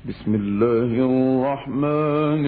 بسم الله الرحمن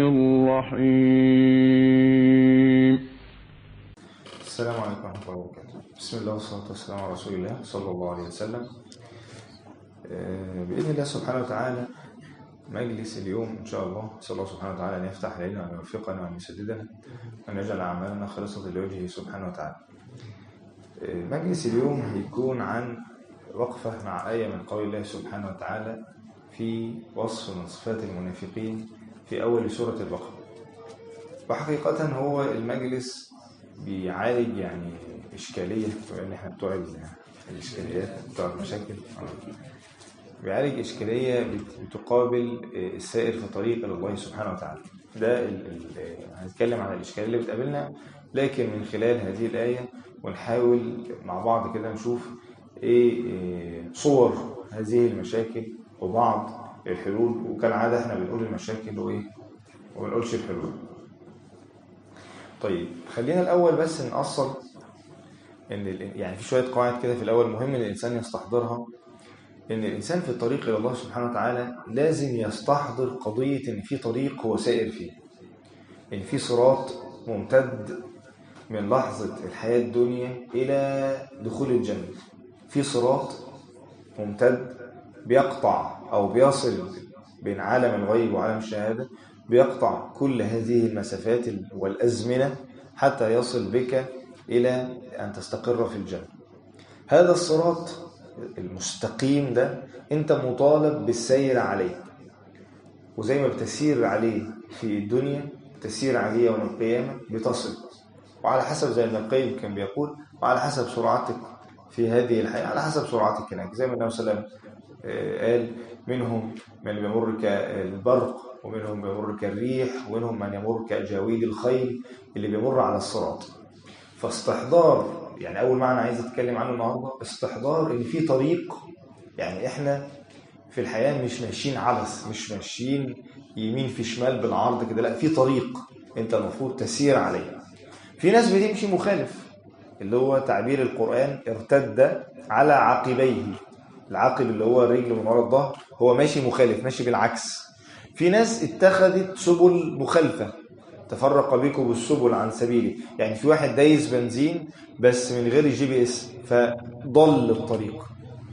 الرحيم السلام عليكم ورحمة الله وبركاته بسم الله والصلاة والسلام على رسول الله صلى الله عليه وسلم آه، بإذن الله سبحانه وتعالى مجلس اليوم إن شاء الله صلى الله سبحانه وتعالى أن يفتح علينا وأن يوفقنا وأن يسددنا وأن يجعل أعمالنا خالصة لوجهه سبحانه وتعالى آه، مجلس اليوم هيكون عن وقفة مع آية من قول الله سبحانه وتعالى في وصف من صفات المنافقين في أول سورة البقرة وحقيقة هو المجلس بيعالج يعني إشكالية بما إن إحنا بتوع ال- الإشكاليات بتوع المشاكل بيعالج إشكالية بت- بتقابل السائر في طريق إلى الله سبحانه وتعالى ده ال- ال- هنتكلم عن الإشكالية اللي بتقابلنا لكن من خلال هذه الآية ونحاول مع بعض كده نشوف إيه إيه صور هذه المشاكل وبعض الحلول وكالعادة إحنا بنقول المشاكل وإيه وما بنقولش الحلول طيب خلينا الأول بس نأصل إن ال- يعني في شوية قواعد كده في الأول مهم إن الإنسان يستحضرها إن الإنسان في الطريق إلى الله سبحانه وتعالى لازم يستحضر قضية إن في طريق هو سائر فيه إن في صراط ممتد من لحظة الحياة الدنيا إلى دخول الجنة في صراط ممتد بيقطع أو بيصل بين عالم الغيب وعالم الشهادة بيقطع كل هذه المسافات والأزمنة حتى يصل بك إلى أن تستقر في الجنة هذا الصراط المستقيم ده أنت مطالب بالسير عليه وزي ما بتسير عليه في الدنيا تسير عليه يوم القيامة بتصل وعلى حسب زي ما القيم كان بيقول وعلى حسب سرعتك في هذه الحياة على حسب سرعتك هناك زي ما النبي صلى الله عليه وسلم آه، قال منهم من بيمر كالبرق ومنهم بيمر كالريح ومنهم من يمر كأجاويد الخيل اللي بيمر على الصراط فاستحضار يعني أول معنى عايز أتكلم عنه النهاردة استحضار إن في طريق يعني إحنا في الحياة مش ماشيين عبث مش ماشيين يمين في شمال بالعرض كده لا في طريق أنت المفروض تسير عليه في ناس بتمشي مخالف اللي هو تعبير القرآن ارتد على عقبيه العقب اللي هو الرجل من ورا الظهر هو ماشي مخالف ماشي بالعكس في ناس اتخذت سبل مخالفة تفرق بكم السبل عن سبيلي يعني في واحد دايس بنزين بس من غير جي بي اس فضل الطريق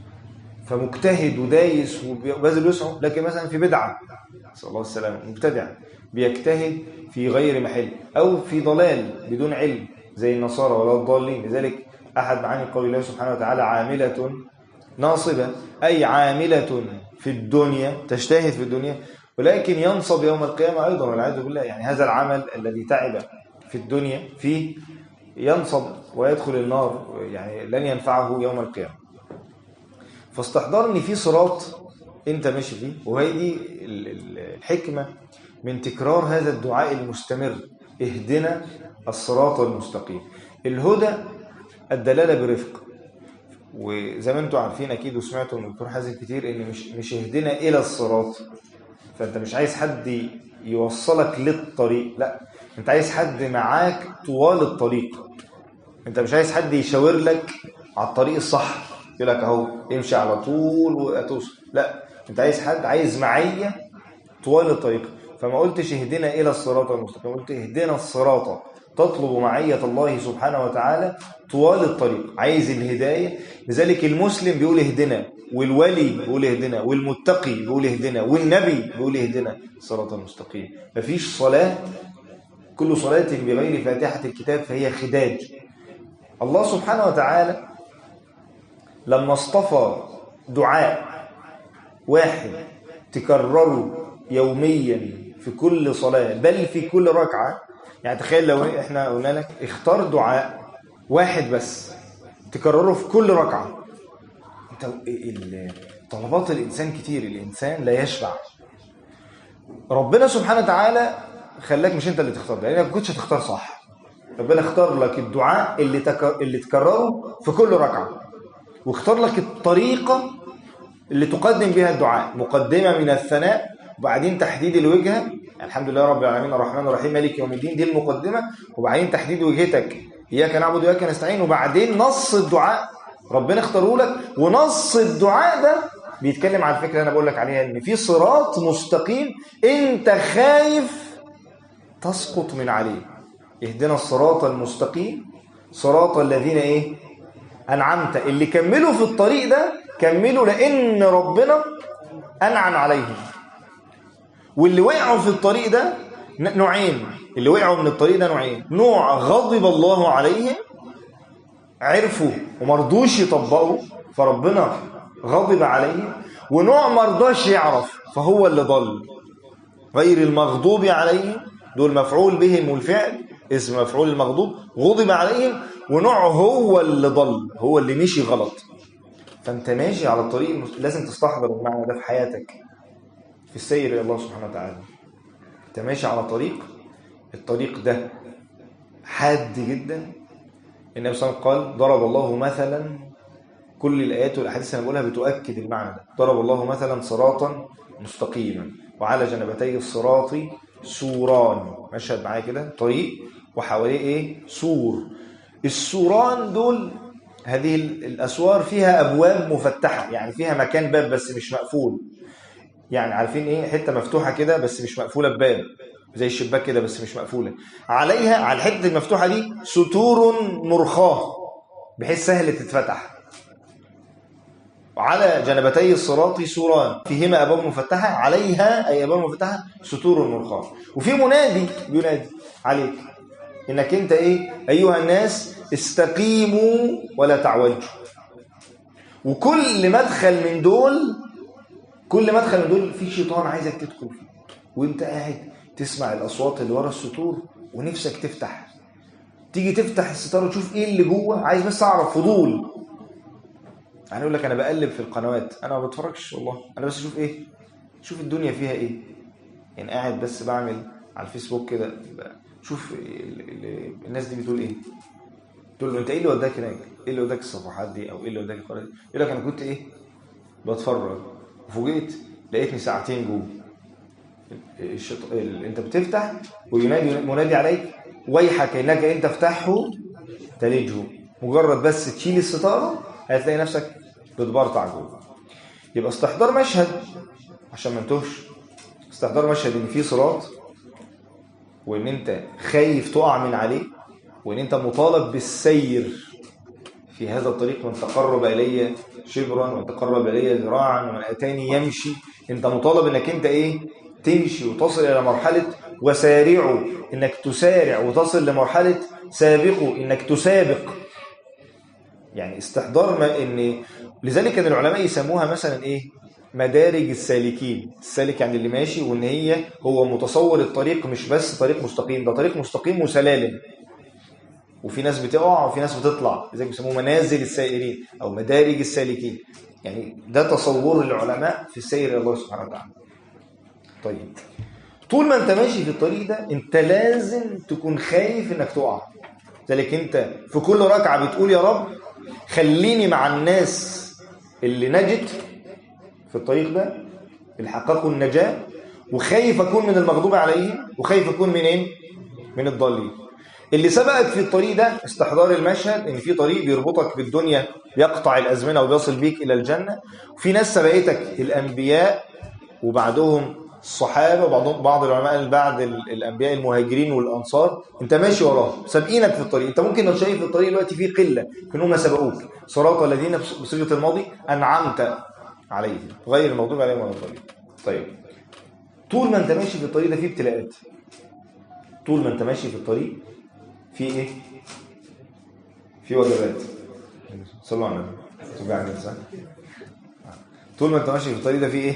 فمجتهد ودايس وبذل وسعه لكن مثلا في بدعة نسأل الله السلامة مبتدع بيجتهد في غير محل أو في ضلال بدون علم زي النصارى ولا الضالين لذلك أحد معاني قول الله سبحانه وتعالى عاملة ناصبة أي عاملة في الدنيا تجتهد في الدنيا ولكن ينصب يوم القيامة أيضا والعياذ بالله يعني هذا العمل الذي تعب في الدنيا فيه ينصب ويدخل النار يعني لن ينفعه يوم القيامة فاستحضار ان في صراط انت ماشي فيه وهي دي ال- ال- الحكمة من تكرار هذا الدعاء المستمر اهدنا الصراط المستقيم الهدى الدلالة برفق وزي ما انتم عارفين اكيد وسمعتوا من الدكتور حازم كتير ان مش مش اهدنا الى الصراط فانت مش عايز حد يوصلك للطريق لا انت عايز حد معاك طوال الطريق انت مش عايز حد يشاور لك على الطريق الصح يقول لك اهو امشي على طول وهتوصل لا انت عايز حد عايز معيه طوال الطريق فما قلتش اهدنا الى الصراط المستقيم قلت اهدنا الصراط تطلب معية الله سبحانه وتعالى طوال الطريق عايز الهداية لذلك المسلم بيقول اهدنا والولي بيقول اهدنا والمتقي بيقول اهدنا والنبي بيقول اهدنا الصراط المستقيم مفيش صلاة كل صلاة بغير فاتحة الكتاب فهي خداج الله سبحانه وتعالى لما اصطفى دعاء واحد تكرره يوميا في كل صلاة بل في كل ركعة يعني تخيل لو احنا قلنا لك اختار دعاء واحد بس تكرره في كل ركعة انت ال- طلبات الانسان كتير الانسان لا يشبع ربنا سبحانه وتعالى خلاك مش انت اللي تختار ده لانك ما كنتش هتختار صح ربنا اختار لك الدعاء اللي تك... اللي تكرره في كل ركعه واختار لك الطريقه اللي تقدم بها الدعاء مقدمه من الثناء وبعدين تحديد الوجهه يعني الحمد لله رب العالمين الرحمن الرحيم مالك يوم الدين دي المقدمه وبعدين تحديد وجهتك اياك نعبد واياك نستعين وبعدين نص الدعاء ربنا اختاره لك ونص الدعاء ده بيتكلم عن الفكره اللي انا بقول لك عليها ان في صراط مستقيم انت خايف تسقط من عليه اهدنا الصراط المستقيم صراط الذين ايه انعمت اللي كملوا في الطريق ده كملوا لان ربنا انعم عليهم واللي وقعوا في الطريق ده ن- نوعين اللي وقعوا من الطريق ده نوعين نوع غضب الله عليهم عرفوا ومرضوش يطبقوا فربنا غضب عليهم ونوع مرضاش يعرف فهو اللي ضل غير المغضوب عليهم دول مفعول بهم والفعل اسم مفعول المغضوب غضب عليهم ونوع هو اللي ضل هو اللي مشي غلط فانت ماشي على الطريق المس- لازم تستحضر المعنى ده في حياتك في السير الى الله سبحانه وتعالى انت ماشي على طريق الطريق ده حاد جدا النبي صلى الله عليه وسلم قال ضرب الله مثلا كل الايات والاحاديث اللي انا بقولها بتؤكد المعنى ده ضرب الله مثلا صراطا مستقيما وعلى جنبتي الصراط سوران مشهد معايا كده طريق وحواليه ايه سور السوران دول هذه ال- الاسوار فيها ابواب مفتحه يعني فيها مكان باب بس مش مقفول يعني عارفين ايه حته مفتوحه كده بس مش مقفوله بباب زي الشباك كده بس مش مقفوله عليها على الحته المفتوحه دي ستور مرخاه بحيث سهل تتفتح وعلى جنبتي الصراط سوران فيهما ابواب مفتحه عليها اي ابواب مفتحه ستور مرخاه وفي منادي بينادي عليك انك انت ايه ايها الناس استقيموا ولا تعوجوا وكل مدخل من دول كل مدخل من دول في شيطان عايزك تدخل فيه وانت قاعد تسمع الاصوات اللي ورا الستور ونفسك تفتح تيجي تفتح الستاره وتشوف ايه اللي جوه عايز بس اعرف فضول يعني يقول لك انا بقلب في القنوات انا ما بتفرجش والله انا بس اشوف ايه شوف الدنيا فيها ايه يعني قاعد بس بعمل على الفيسبوك كده ب- شوف ال- ال- الناس دي بتقول ايه تقول له انت ايه اللي وداك هناك ايه اللي وداك الصفحات دي او ايه اللي وداك القناه دي يقول لك انا كنت ايه بتفرج وفوجئت لقيتني ساعتين جوه الشط... ال... انت بتفتح وينادي منادي عليك ويحك انك ان تفتحه تلجه مجرد بس تشيل الستاره هتلاقي نفسك بتبرطع جوه يبقى استحضار مشهد عشان ما نتوهش استحضار مشهد ان في صراط وان انت خايف تقع من عليه وان انت مطالب بالسير في هذا الطريق من تقرب الي شبرا ومن تقرب الي ذراعا ومن اتاني يمشي انت مطالب انك انت ايه تمشي وتصل الى مرحله وسارعوا انك تسارع وتصل لمرحله سابقوا انك تسابق يعني استحضار ما ان لذلك كان العلماء يسموها مثلا ايه مدارج السالكين السالك يعني اللي ماشي وان هي هو متصور الطريق مش بس طريق مستقيم ده طريق مستقيم وسلالم وفي ناس بتقع وفي ناس بتطلع لذلك بيسموه منازل السائرين او مدارج السالكين يعني ده تصور العلماء في السير الى الله سبحانه وتعالى طيب طول ما انت ماشي في الطريق ده انت لازم تكون خايف انك تقع ذلك انت في كل ركعه بتقول يا رب خليني مع الناس اللي نجت في الطريق ده اللي حققوا النجاه وخايف اكون من المغضوب عليهم وخايف اكون من ايه من الضالين اللي سبقك في الطريق ده استحضار المشهد ان في طريق بيربطك بالدنيا يقطع الازمنه وبيصل بيك الى الجنه وفي ناس سبقتك الانبياء وبعدهم الصحابه وبعضهم بعض العلماء بعد ال- الانبياء المهاجرين والانصار انت ماشي وراهم سابقينك في الطريق انت ممكن لو شايف الطريق دلوقتي فيه قله في انهم سبقوك صراط الذين بص- بصيغه الماضي انعمت عليهم غير المغضوب عليهم ولا الضالين طيب طول ما انت ماشي في الطريق ده فيه ابتلاءات طول ما انت ماشي في الطريق في ايه في وجبات صلوا على النبي توجعني صح طول ما انت ماشي في الطريق ده في ايه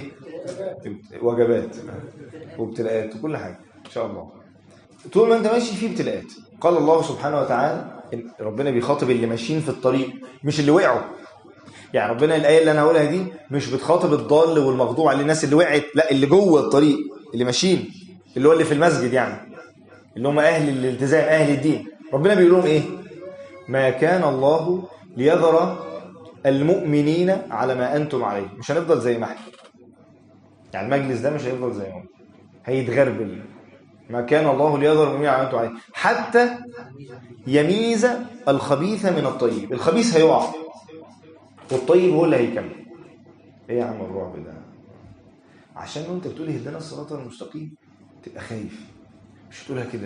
وجبات وابتلاءات وكل حاجه ان شاء الله طول ما انت ماشي في ابتلاءات قال الله سبحانه وتعالى إن ربنا بيخاطب اللي ماشيين في الطريق مش اللي وقعوا يعني ربنا الايه اللي انا هقولها دي مش بتخاطب الضال والمغضوب عليه الناس اللي وقعت لا اللي جوه الطريق اللي ماشيين اللي هو اللي في المسجد يعني اللي هم اهل الالتزام اهل الدين ربنا بيقول لهم ايه ما كان الله ليذر المؤمنين على ما انتم عليه مش هنفضل زي ما احنا يعني المجلس ده مش هيفضل زي ما هو هيتغربل ما كان الله ليذر المؤمنين على ما انتم عليه حتى يميز الخبيث من الطيب الخبيث هيقع والطيب هو اللي هيكمل ايه يا عم الرعب ده عشان وانت بتقول اهدنا الصراط المستقيم تبقى خايف مش تقولها كده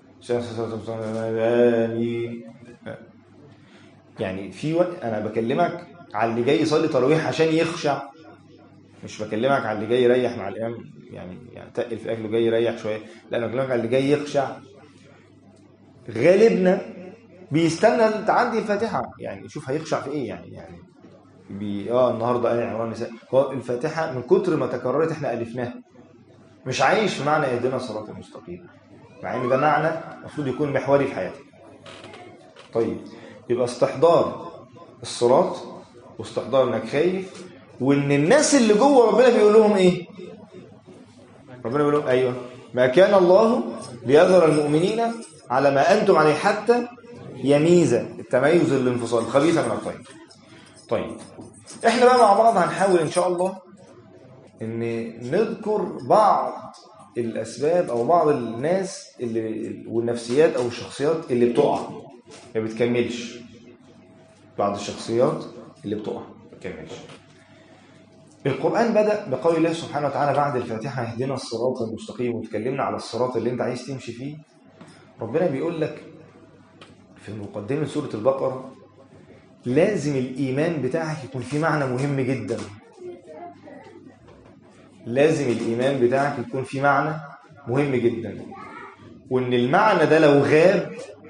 امين يعني في وقت انا بكلمك على اللي جاي يصلي تراويح عشان يخشع مش بكلمك على اللي جاي يريح مع الامام يعني يعني تقل في اكله جاي يريح شويه لا انا بكلمك على اللي جاي يخشع غالبنا بيستنى تعدي الفاتحه يعني شوف هيخشع في ايه يعني يعني بي اه النهارده آية عمران النساء هو الفاتحه من كتر ما تكررت احنا الفناها مش عايش في معنى اهدنا الصراط المستقيم مع ان ده معنى المفروض يكون محوري في حياتك طيب يبقى استحضار الصراط واستحضار انك خايف وان الناس اللي جوه ربنا بيقول لهم ايه ربنا بيقول لهم ايوه ما كان الله ليذر المؤمنين على ما انتم عليه حتى يميز التميز الانفصال الخبيث من الطيب طيب احنا بقى مع بعض هنحاول ان شاء الله ان نذكر بعض الاسباب او بعض الناس اللي والنفسيات او الشخصيات اللي بتقع ما بتكملش بعض الشخصيات اللي بتقع ما بتكملش القرآن بدأ بقول الله سبحانه وتعالى بعد الفاتحة اهدنا الصراط المستقيم واتكلمنا على الصراط اللي انت عايز تمشي فيه ربنا بيقول لك في مقدمة سورة البقرة لازم الإيمان بتاعك يكون فيه معنى مهم جدا لازم الإيمان بتاعك يكون فيه معنى مهم جدا وإن المعنى ده لو غاب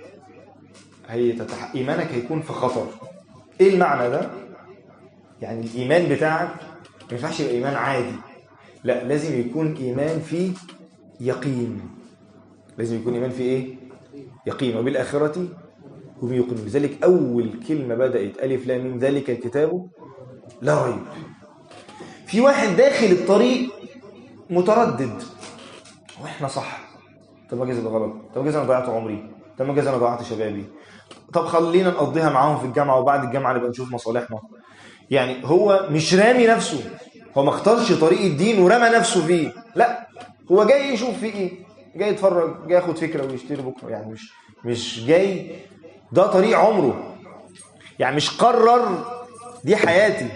هي تتح... إيمانك هيكون في خطر إيه المعنى ده؟ يعني الإيمان بتاعك ما ينفعش يبقى إيمان عادي لا لازم يكون إيمان فيه يقين لازم يكون إيمان فيه إيه؟ يقين وبالآخرة هم يوقنون لذلك أول كلمة بدأت ألف لام ميم ذلك الكتاب لا ريب في واحد داخل الطريق متردد واحنا صح طب ما جاز ده غلط طب ما جاز انا ضيعت عمري طب ما جاز انا ضيعت شبابي طب خلينا نقضيها معاهم في الجامعه وبعد الجامعه نبقى نشوف مصالحنا يعني هو مش رامي نفسه هو ما اختارش طريق الدين ورمى نفسه فيه لا هو جاي يشوف فيه ايه جاي يتفرج جاي ياخد فكره ويشتري بكره يعني مش مش جاي ده طريق عمره يعني مش قرر دي حياتي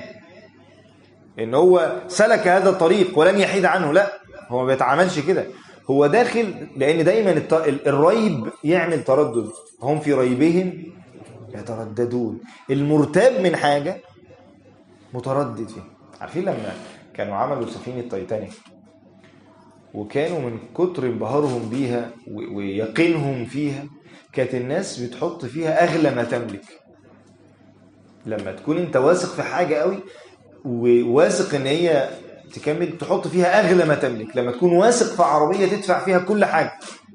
ان هو سلك هذا الطريق ولن يحيد عنه لا هو ما بيتعاملش كده هو داخل لان دايما الت... الريب يعمل تردد هم في ريبهم يترددون المرتاب من حاجه متردد فيه عارفين لما كانوا عملوا سفينه تايتانيك وكانوا من كتر انبهارهم بيها و... ويقينهم فيها كانت الناس بتحط فيها اغلى ما تملك لما تكون انت واثق في حاجه قوي وواثق ان هي تكمل تحط فيها اغلى ما تملك لما تكون واثق في عربيه تدفع فيها كل حاجه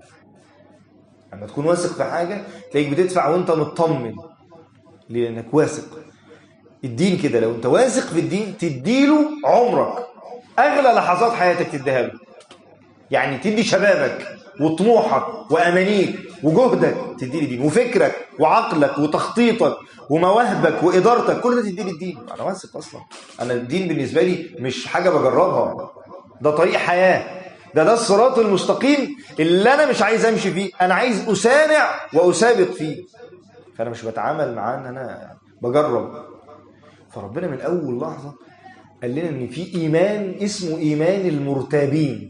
لما تكون واثق في حاجه تلاقيك بتدفع وانت مطمن لانك واثق الدين كده لو انت واثق في الدين تديله عمرك اغلى لحظات حياتك تديها له يعني تدي شبابك وطموحك وامانيك وجهدك تدي لي دين وفكرك وعقلك وتخطيطك ومواهبك وادارتك كل ده تدي لي الدين انا واثق اصلا انا الدين بالنسبه لي مش حاجه بجربها ده طريق حياه ده ده الصراط المستقيم اللي انا مش عايز امشي فيه انا عايز اسارع واسابق فيه فانا مش بتعامل معاه ان انا بجرب فربنا من اول لحظه قال لنا ان في ايمان اسمه ايمان المرتابين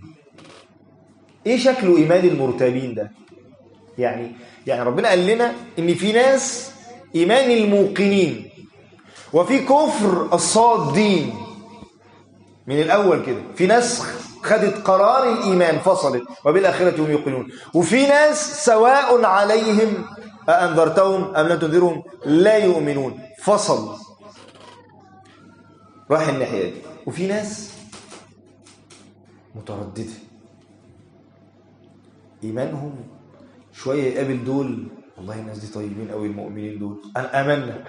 ايه شكله ايمان المرتابين ده يعني يعني ربنا قال لنا ان في ناس ايمان الموقنين وفي كفر الصادين من الاول كده في ناس خدت قرار الايمان فصلت وبالاخره هم يوقنون وفي ناس سواء عليهم أأنذرتهم أم لم تنذرهم لا يؤمنون فصل راح الناحيه دي وفي ناس متردده ايمانهم شويه يقابل دول والله الناس دي طيبين قوي المؤمنين دول انا امنا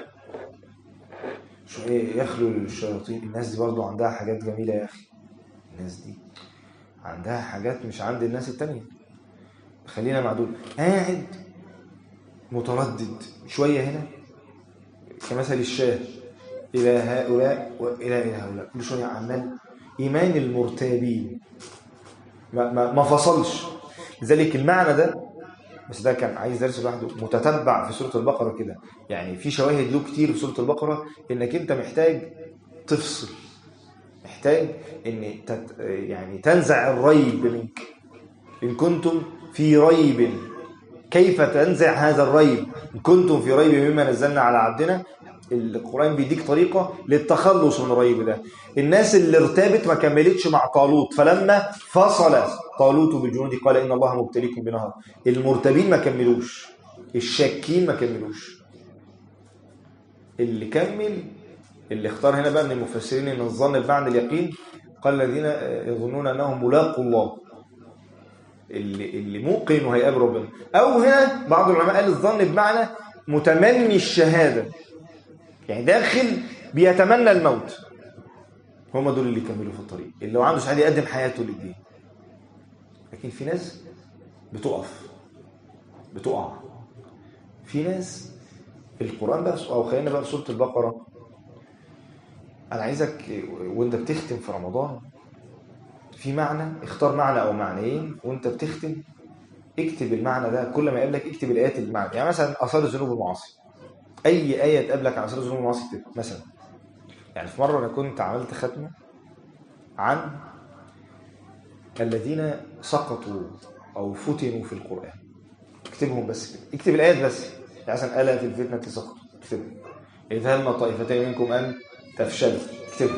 شويه يخلوا الشياطين الناس دي برضو عندها حاجات جميله يا اخي الناس دي عندها حاجات مش عند الناس التانية خلينا مع دول قاعد متردد شويه هنا كمثل الشاه الى هؤلاء والى الى هؤلاء كل شويه عمال ايمان المرتابين ما, ما, ما فصلش لذلك المعنى ده بس ده كان عايز درس لوحده متتبع في سوره البقره كده يعني في شواهد له كتير في سوره البقره انك انت محتاج تفصل محتاج ان تت يعني تنزع الريب منك ان كنتم في ريب كيف تنزع هذا الريب ان كنتم في ريب مما نزلنا على عبدنا القرآن بيديك طريقة للتخلص من الريب ده الناس اللي ارتابت ما كملتش مع طالوت فلما فصل طالوت بالجنود قال إن الله مبتليكم بنهر المرتبين ما كملوش الشاكين ما كملوش اللي كمل اللي اختار هنا بقى من المفسرين ان الظن بمعنى اليقين قال الذين يظنون انهم ملاقوا الله اللي اللي موقن انه هيقابل ربنا او هنا بعض العلماء قال الظن بمعنى متمني الشهاده يعني داخل بيتمنى الموت هم دول اللي يكملوا في الطريق اللي لو عنده سعاده يقدم حياته للدين لكن في ناس بتقف بتقع في ناس القرآن بقى أو خلينا بقى في سورة البقرة أنا عايزك وأنت بتختم في رمضان في معنى اختار معنى أو معنيين وأنت بتختم اكتب المعنى ده كل ما يقابلك اكتب الآيات اللي المعنى يعني مثلا آثار الذنوب والمعاصي أي آية تقابلك عن آثار الذنوب والمعاصي اكتبها مثلا يعني في مرة أنا كنت عملت ختمة عن الذين سقطوا أو فتنوا في القرآن اكتبهم بس كده اكتب الآيات بس يعني مثلا ألا في الفتنة سقطوا اكتبها إذ هم طائفتين منكم أن تفشلوا اكتبها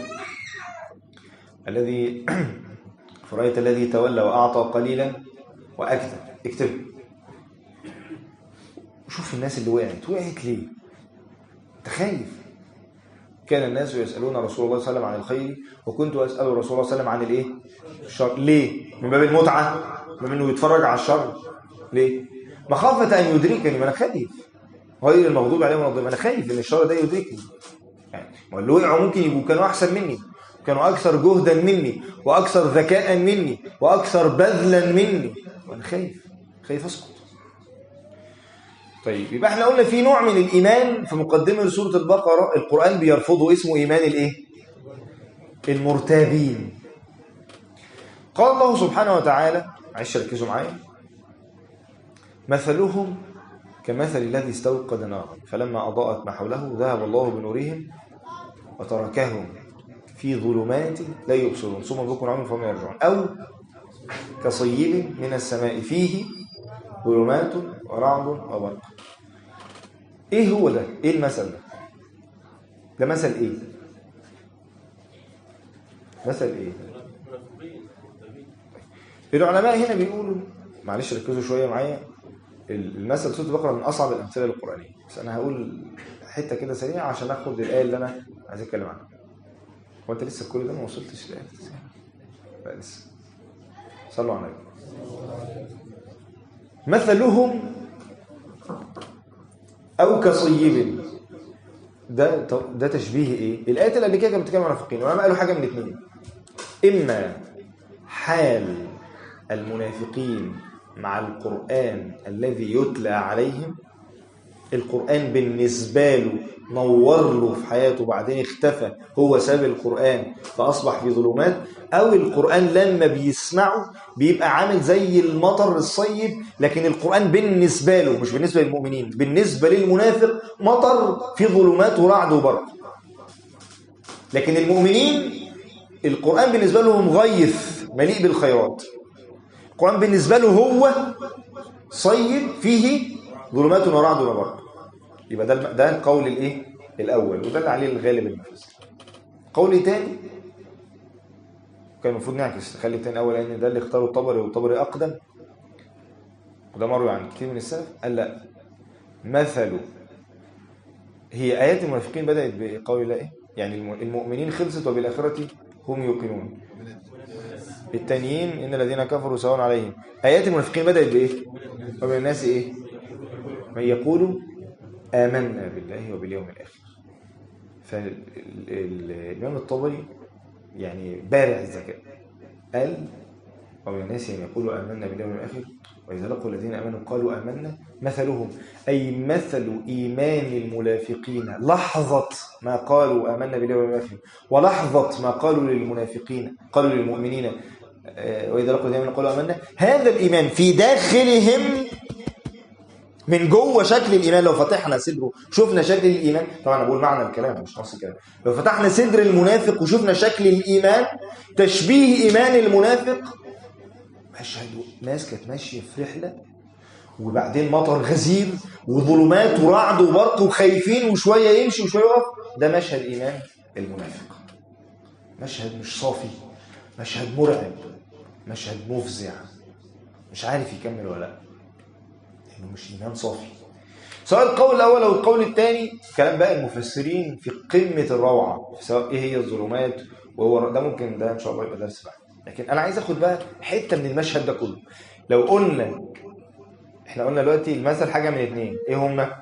الذي فرأيت الذي تولى وأعطى قليلا وأكثر اكتبها شوف الناس اللي وقعت وقعت ليه انت خايف كان الناس يسألون رسول الله صلى الله عليه وسلم عن الخير وكنت أسأل رسول الله صلى الله عليه وسلم عن الايه الشر ليه من باب المتعة من باب انه يتفرج على الشر ليه مخافة أن يدركني ما أنا خايف غير المغضوب عليهم ولا الضالين انا خايف ان الشر ده يدركني يعني واللي وقعوا ممكن يبقوا كانوا احسن مني كانوا اكثر جهدا مني واكثر ذكاء مني واكثر بذلا مني وانا خايف خايف اسقط طيب يبقى احنا قلنا في نوع من الايمان في مقدمه سوره البقره القران بيرفضه اسمه ايمان الايه المرتابين قال الله سبحانه وتعالى معلش ركزوا معايا مثلهم كمثل الذي استوقد نارا فلما أضاءت ما حوله ذهب الله بنورهم وتركهم في ظلمات لا يبصرون ثم بكم عمي فهم يرجعون أو كصيب من السماء فيه ظلمات ورعد وبرق ايه هو ده ايه المثل ده ده مثل ايه مثل ايه العلماء هنا بيقولوا معلش ركزوا شويه معايا المثل سوره البقره من اصعب الامثله القرانيه بس انا هقول حته كده سريعه عشان اخد الايه اللي انا عايز اتكلم عنها هو انت لسه كل ده ما وصلتش للايه لا لسه صلوا على النبي مثلهم او كصيب ده ده تشبيه ايه الايات اللي قبل كده كانت بتتكلم عن المنافقين وما قالوا حاجه من الاثنين اما حال المنافقين مع القرآن الذي يتلى عليهم القرآن بالنسبة له نور له في حياته بعدين اختفى هو ساب القرآن فأصبح في ظلمات أو القرآن لما بيسمعه بيبقى عامل زي المطر الصيب لكن القرآن بالنسبة له مش بالنسبة للمؤمنين بالنسبة للمنافق مطر في ظلمات ورعد وبرق لكن المؤمنين القرآن بالنسبة لهم غيث مليء بالخيرات القرآن بالنسبة له هو صيب فيه ظلمات ورعد وبرق يبقى ده ده القول الايه الاول وده اللي عليه الغالب المفسر قول تاني كان المفروض نعكس نخلي التاني الاول لان ده اللي اختاره الطبري والطبري اقدم وده مروي عن كتير من السلف قال لا مثل هي ايات المنافقين بدات بقول الله ايه يعني المؤمنين خلصت وبالاخره هم يوقنون التانيين ان الذين كفروا سواء عليهم ايات المنافقين بدات بايه ومن الناس ايه من يقول آمنا بالله وباليوم الآخر فالإمام الطبري يعني بارع الذكاء قال ومن الناس من يقول آمنا باليوم الآخر وإذا لقوا الذين آمنوا قالوا آمنا مثلهم أي مثل إيمان المنافقين لحظة ما قالوا آمنا باليوم الآخر ولحظة ما قالوا للمنافقين قالوا للمؤمنين وإذا لقوا الذين آمنوا قالوا آمنا هذا الإيمان في داخلهم من جوه شكل الايمان لو فتحنا صدره شفنا شكل الايمان طبعا انا بقول معنى الكلام مش نص الكلام لو فتحنا صدر المنافق وشفنا شكل الايمان تشبيه ايمان المنافق مشهد ناس كانت ماشيه في رحله وبعدين مطر غزير وظلمات ورعد وبرق وخايفين وشويه يمشي وشويه يقف ده مشهد ايمان المنافق مشهد مش صافي مشهد مرعب مشهد مفزع مش عارف يكمل ولا لا لانه مش ايمان صافي سواء القول الاول او القول الثاني كلام بقى المفسرين في قمه الروعه سواء ايه هي الظلمات وهو ده ممكن ده ان شاء الله يبقى درس بعد لكن انا عايز اخد بقى حته من المشهد ده كله لو قلنا احنا قلنا دلوقتي المثل حاجه من اتنين ايه هما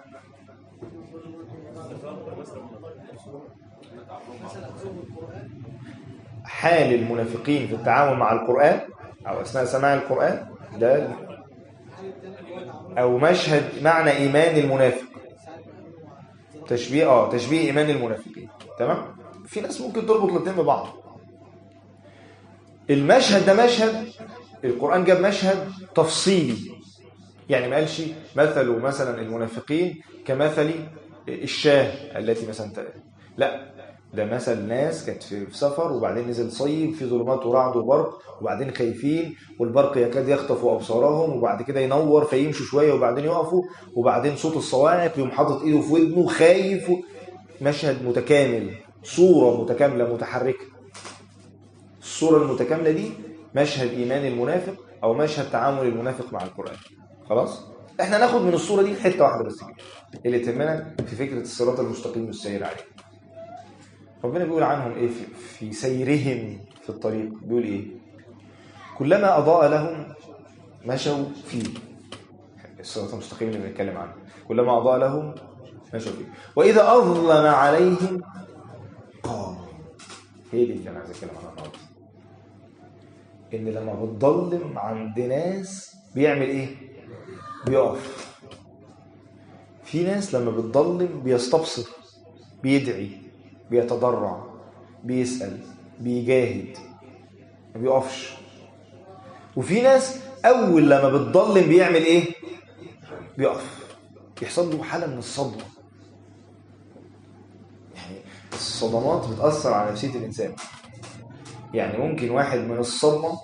حال المنافقين في التعامل مع القرآن أو أثناء سماع القرآن ده أو مشهد معنى إيمان المنافق تشبيه اه تشبيه إيمان المنافقين تمام في ناس ممكن تربط الاثنين ببعض المشهد ده مشهد القرآن جاب مشهد تفصيلي يعني ما قالش مثل مثلا المنافقين كمثل الشاه التي مثلا لا ده مثل ناس كانت في سفر وبعدين نزل صيب في ظلمات ورعد وبرق وبعدين خايفين والبرق يكاد يخطف ابصارهم وبعد كده ينور فيمشوا شويه وبعدين يقفوا وبعدين صوت الصواعق يقوم حاطط ايده في ودنه خايف مشهد متكامل صوره متكامله متحركه الصوره المتكامله دي مشهد ايمان المنافق او مشهد تعامل المنافق مع القران خلاص احنا ناخد من الصوره دي حته واحده بس كده اللي تهمنا في فكره الصراط المستقيم والسير عليه ربنا بيقول عنهم ايه في, في سيرهم في الطريق بيقول ايه كلما اضاء لهم مشوا فيه الصراط المستقيم اللي بنتكلم عنه كلما اضاء لهم مشوا فيه واذا اظلم عليهم قاموا هي دي اللي انا عايز اتكلم عنها النهارده ان لما بتضلم عند ناس بيعمل ايه بيقف في ناس لما بتضلم بيستبصر بيدعي بيتضرع بيسأل بيجاهد ما بيقفش وفي ناس أول لما بتضلم بيعمل إيه؟ بيقف يحصل له حالة من الصدمة يعني الصدمات بتأثر على نفسية الإنسان يعني ممكن واحد من الصدمة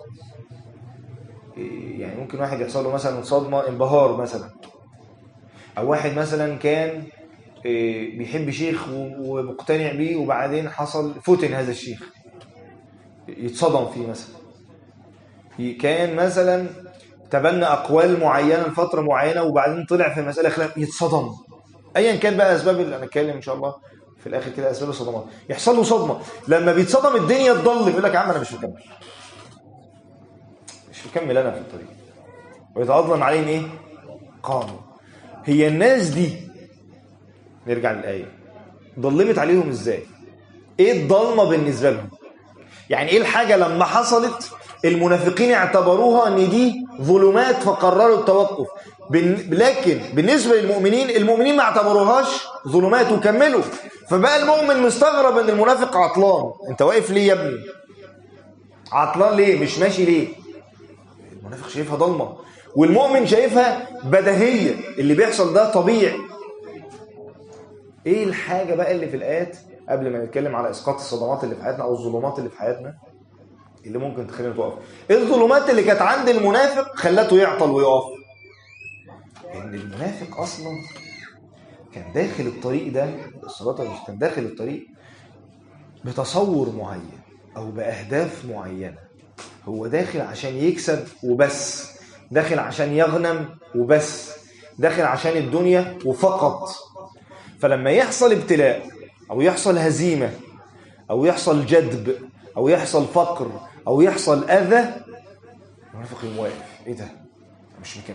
يعني ممكن واحد يحصل له مثلا صدمة انبهار مثلا أو واحد مثلا كان بيحب شيخ ومقتنع بيه وبعدين حصل فتن هذا الشيخ يتصدم فيه مثلا كان مثلا تبنى أقوال معينة لفترة معينة وبعدين طلع في مسألة خلاف يتصدم أيا كان بقى أسباب اللي أنا أتكلم إن شاء الله في الآخر كده أسباب الصدمات يحصل له صدمة لما بيتصدم الدنيا تضل يقول لك يا عم أنا مش مكمل مش مكمل أنا في الطريق ويتعظم عليهم إيه؟ قاموا هي الناس دي نرجع للآية ضلمت عليهم ازاي ايه الضلمة بالنسبة لهم يعني ايه الحاجة لما حصلت المنافقين اعتبروها ان دي ظلمات فقرروا التوقف لكن بالنسبة للمؤمنين المؤمنين ما اعتبروهاش ظلمات وكملوا فبقى المؤمن مستغرب ان المنافق عطلان انت واقف ليه يا ابني عطلان ليه مش ماشي ليه المنافق شايفها ضلمة والمؤمن شايفها بديهية اللي بيحصل ده طبيعي ايه الحاجة بقى اللي في الآيات قبل ما نتكلم على إسقاط الصدمات اللي في حياتنا أو الظلمات اللي في حياتنا اللي ممكن تخلينا توقف ايه الظلمات اللي كانت عند المنافق خلته يعطل ويقف لأن المنافق أصلا كان داخل الطريق ده الصلاة مش كان داخل الطريق بتصور معين أو بأهداف معينة هو داخل عشان يكسب وبس داخل عشان يغنم وبس داخل عشان الدنيا وفقط فلما يحصل ابتلاء أو يحصل هزيمة أو يحصل جدب أو يحصل فقر أو يحصل أذى المنافق يقوم واقف إيه ده؟ مش مكمل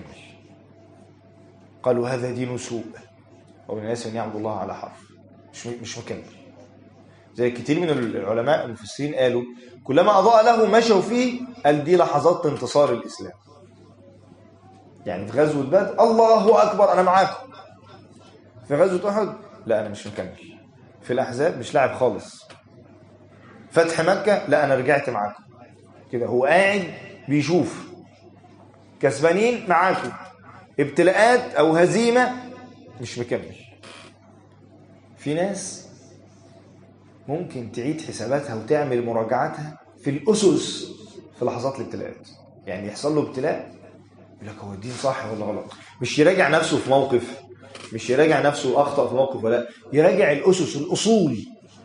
قالوا هذا دين سوء أو الناس أن يعبدوا الله على حرف مش مش مكمل زي كتير من العلماء المفسرين قالوا كلما أضاء له مشوا فيه قال دي لحظات انتصار الإسلام يعني في غزوة بدر الله أكبر أنا معاكم في غزوة أحد لا أنا مش مكمل في الأحزاب مش لاعب خالص فتح مكة لا أنا رجعت معاكم كده هو قاعد بيشوف كسبانين معاكم ابتلاءات او هزيمه مش مكمل في ناس ممكن تعيد حساباتها وتعمل مراجعاتها في الاسس في لحظات الابتلاءات يعني يحصل له ابتلاء يقول لك هو الدين صح ولا غلط مش يراجع نفسه في موقف مش يراجع نفسه اخطا في موقف ولا يراجع الاسس الاصول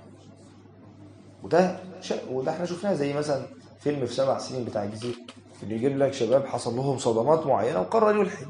وده ش... وده احنا شفناه زي مثلا فيلم في سبع سنين بتاع الجزيره اللي يجيب لك شباب حصل لهم صدمات معينه وقرر يلحد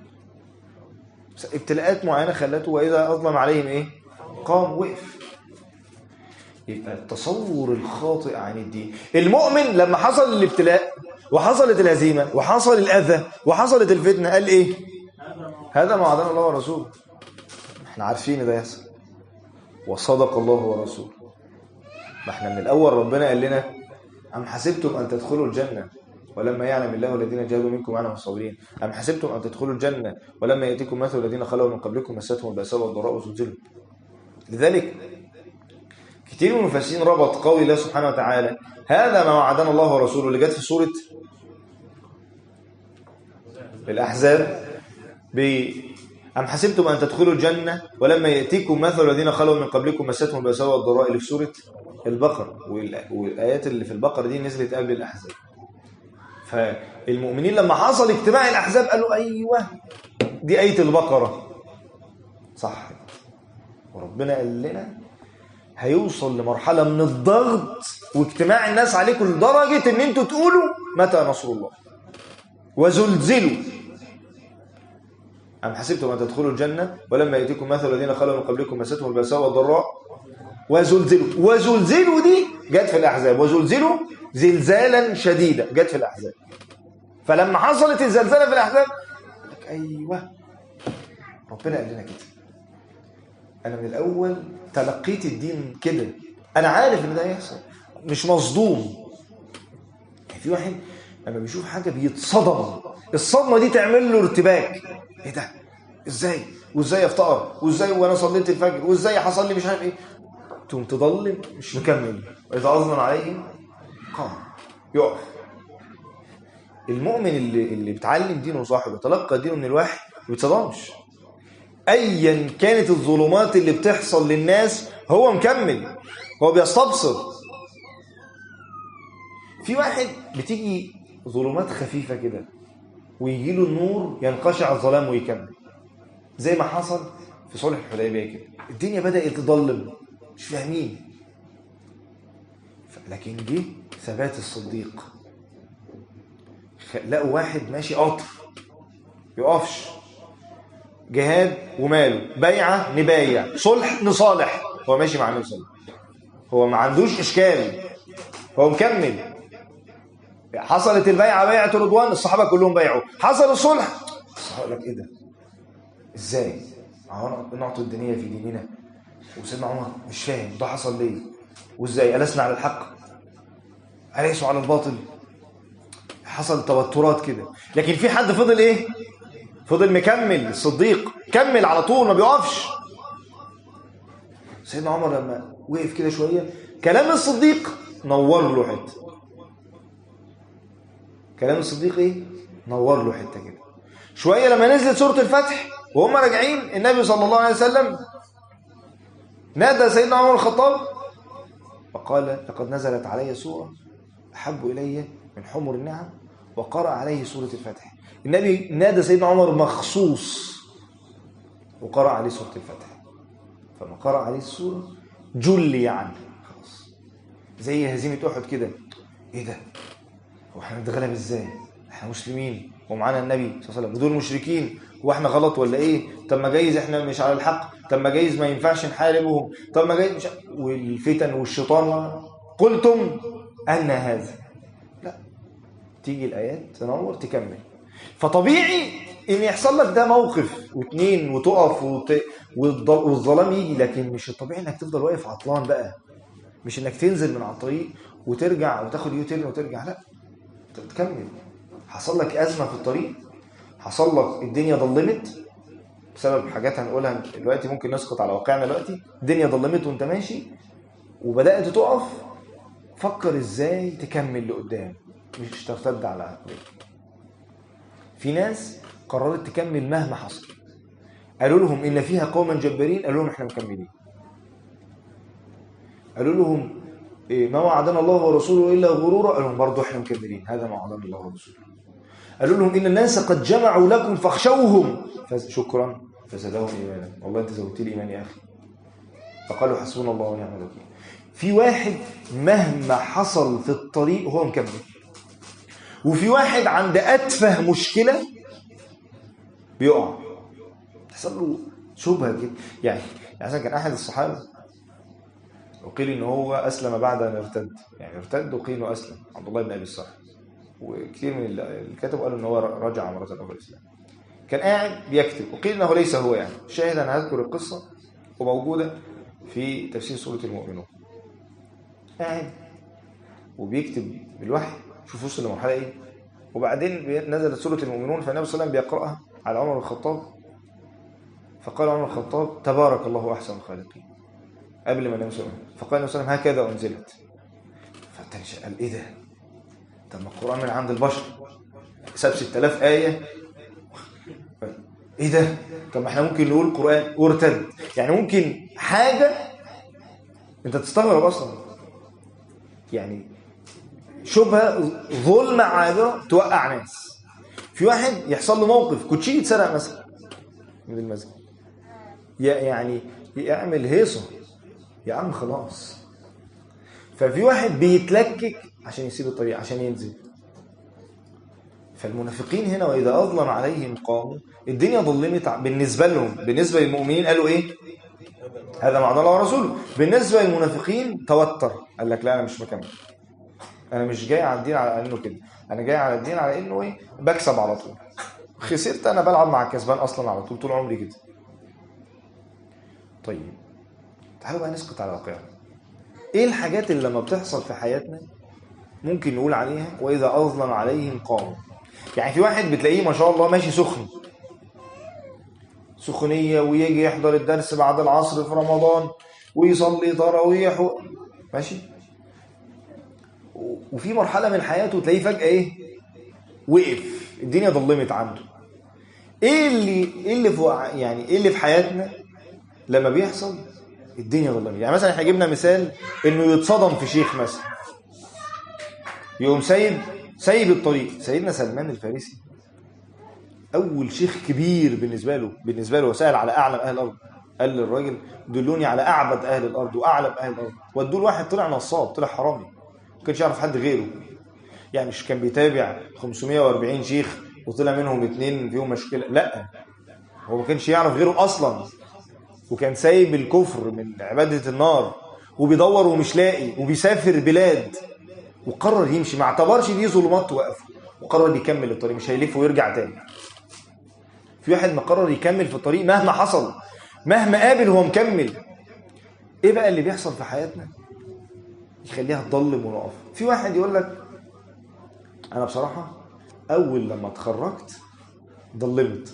ابتلاءات معينه خلته واذا اظلم عليهم ايه قام وقف يبقى التصور الخاطئ عن الدين المؤمن لما حصل الابتلاء وحصلت الهزيمه وحصل الاذى وحصلت الفتنه قال ايه هذا ما وعدنا الله ورسوله احنا عارفين ان ده يحصل وصدق الله ورسوله ما احنا من الاول ربنا قال لنا ام حسبتم ان تدخلوا الجنه ولما يعلم الله الذين جاهدوا منكم وعنهم الصابرين ام حسبتم ان تدخلوا الجنه ولما ياتيكم مثل الذين خلوا من قبلكم مستهم الباساء والضراء وزلزلوا لذلك كتير من المفسرين ربط قول الله سبحانه وتعالى هذا ما وعدنا الله ورسوله اللي جت في سوره الاحزاب ب أم حسبتم أن تدخلوا الجنة ولما يأتيكم مثل الذين خلوا من قبلكم مستهم البأساء والضراء اللي في سورة البقرة والآيات اللي في البقرة دي نزلت قبل الأحزاب فالمؤمنين لما حصل اجتماع الأحزاب قالوا أيوة دي آية البقرة صح وربنا قال لنا هيوصل لمرحلة من الضغط واجتماع الناس عليكم لدرجة ان انتوا تقولوا متى نصر الله وزلزلوا أم حسبتم أن تدخلوا الجنة ولما يأتيكم مثل الذين خلوا من قبلكم مستهم البأساء والضراء وزلزلوا وزلزلوا دي جت في الأحزاب وزلزلوا زلزالا شديدا جت في الأحزاب فلما حصلت الزلزلة في الأحزاب لك أيوة ربنا قال لنا كده أنا من الأول تلقيت الدين كده أنا عارف إن ده هيحصل مش مصدوم يعني في واحد لما بيشوف حاجة بيتصدم الصدمة دي تعمل له ارتباك ايه ده ازاي وازاي افتقر وازاي وانا صليت الفجر وازاي حصل لي مش عارف ايه تقوم تضلم مش مكمل واذا اظلم عليهم قام يقف المؤمن اللي اللي بيتعلم دينه صح وبيتلقى دينه من الوحي ما بيتصدمش ايا كانت الظلمات اللي بتحصل للناس هو مكمل هو بيستبصر في واحد بتيجي ظلمات خفيفه كده ويجي له النور ينقشع الظلام ويكمل زي ما حصل في صلح الحديبيه كده الدنيا بدات تضلم مش فاهمين لكن جه ثبات الصديق لقوا واحد ماشي قطر يقفش جهاد وماله بيعه نبايع صلح نصالح هو ماشي مع النبي صلى الله عليه وسلم هو ما عندوش اشكال هو مكمل حصلت البيعه بيعه رضوان الصحابه كلهم بيعوا حصل الصلح الصحابه لك ايه ده ازاي نعطي الدنيا في ديننا وسيدنا عمر مش فاهم ده حصل ليه وازاي ألسنا على الحق أليسوا على الباطل حصل توترات كده لكن في حد فضل ايه فضل مكمل الصديق كمل على طول ما بيقفش سيدنا عمر لما وقف كده شويه كلام الصديق نور له حته كلام الصديق ايه نور له حته كده شويه لما نزلت سوره الفتح وهم راجعين النبي صلى الله عليه وسلم نادى سيدنا عمر الخطاب فقال لقد نزلت علي سوره احب الي من حمر النعم وقرأ عليه سوره الفتح النبي نادى سيدنا عمر مخصوص وقرأ عليه سوره الفتح فما قرأ عليه السوره جلي عنه خلاص زي هزيمه احد كده ايه ده هو احنا نتغلب ازاي احنا مسلمين ومعانا النبي صلى الله عليه وسلم ودول مشركين واحنا غلط ولا ايه طب ما جايز احنا مش على الحق طب ما جايز ما ينفعش نحاربهم طب ما جايز مش والفتن والشيطان قلتم ان هذا لا تيجي الايات تنور تكمل فطبيعي ان يحصل لك ده موقف واثنين وتقف وت... والظلام يجي لكن مش الطبيعي انك تفضل واقف عطلان بقى مش انك تنزل من على الطريق وترجع وتاخد يوتيرن وترجع لا تكمل حصل لك ازمه في الطريق حصل لك الدنيا ضلمت بسبب حاجات هنقولها دلوقتي ممكن نسقط على واقعنا دلوقتي الدنيا ضلمت وانت ماشي وبدات تقف فكر ازاي تكمل لقدام مش ترتد على الطريق في ناس قررت تكمل مهما حصل قالوا لهم ان فيها قوما جبارين قالوا لهم احنا مكملين قالوا لهم إيه، ما وعدنا الله ورسوله الا غرورا قالوا لهم برضه احنا مكملين هذا ما وعدنا الله ورسوله قالوا لهم ان الناس قد جمعوا لكم فاخشوهم فشكرا فزادهم ايمانا والله انت زودت لي ايمان يا اخي فقالوا حسبنا الله ونعم الوكيل في واحد مهما حصل في الطريق هو مكمل وفي واحد عند اتفه مشكله بيقع تحصل له شبهه كده يعني يعني مثلا كان احد الصحابه وقيل ان هو اسلم بعد ان ارتد يعني ارتد وقيل انه اسلم عبد الله بن ابي الصالح وكثير من الكتب قالوا ان هو رجع مره اخرى الاسلام كان قاعد بيكتب وقيل انه ليس هو يعني شاهد انا هذكر القصه وموجوده في تفسير سوره المؤمنون قاعد وبيكتب بالوحي شوف وصل لمرحله ايه وبعدين نزلت سوره المؤمنون فالنبي صلى الله عليه وسلم بيقراها على عمر بن الخطاب فقال عمر بن الخطاب تبارك الله احسن الخالقين قبل ما النبي صلى الله عليه وسلم فقال النبي صلى الله عليه وسلم هكذا انزلت فالتاني قال ايه ده طب ما القران من عند البشر ساب 6000 ايه ايه ده طب ما احنا ممكن نقول قران وارتد يعني ممكن حاجه انت تستغرب اصلا يعني شبهه ظلم عابره توقع ناس في واحد يحصل له موقف كوتشي يتسرق مثلا من المسجد يعني يعمل هيصه يا عم خلاص ففي واحد بيتلكك عشان يسيب الطريق عشان ينزل فالمنافقين هنا واذا اظلم عليهم قاموا الدنيا ظلمت بالنسبه لهم بالنسبه للمؤمنين قالوا ايه هذا معنى الله ورسوله بالنسبه للمنافقين توتر قال لك لا انا مش مكمل انا مش جاي على الدين على انه كده انا جاي على الدين على انه ايه بكسب على طول خسرت انا بلعب مع الكسبان اصلا على طول طول عمري كده طيب تعالوا بقى نسقط على واقعنا ايه الحاجات اللي لما بتحصل في حياتنا ممكن نقول عليها واذا اظلم عليهم قاموا يعني في واحد بتلاقيه ما شاء الله ماشي سخن سخونيه ويجي يحضر الدرس بعد العصر في رمضان ويصلي تراويح و... ماشي وفي مرحله من حياته تلاقيه فجاه ايه وقف الدنيا ظلمت عنده ايه اللي ايه اللي في يعني ايه اللي في حياتنا لما بيحصل الدنيا ظلمت يعني مثلا احنا جبنا مثال انه يتصدم في شيخ مثلا يقوم سايب سايب الطريق سيدنا سلمان الفارسي اول شيخ كبير بالنسبه له بالنسبه له وسال على اعلم اهل الارض قال للراجل دلوني على اعبد اهل الارض واعلم اهل الارض ودوا واحد طلع نصاب طلع حرامي ما كانش يعرف حد غيره يعني مش كان بيتابع 540 شيخ وطلع منهم اثنين فيهم مشكله لا هو ما كانش يعرف غيره اصلا وكان سايب الكفر من عباده النار وبيدور ومش لاقي وبيسافر بلاد وقرر يمشي ما اعتبرش دي ظلمات توقفه وقرر يكمل الطريق مش هيلف ويرجع تاني في واحد مقرر يكمل في الطريق مهما حصل مهما قابل هو مكمل ايه بقى اللي بيحصل في حياتنا يخليها تضلم ونقف في واحد يقول لك انا بصراحه اول لما اتخرجت ضلمت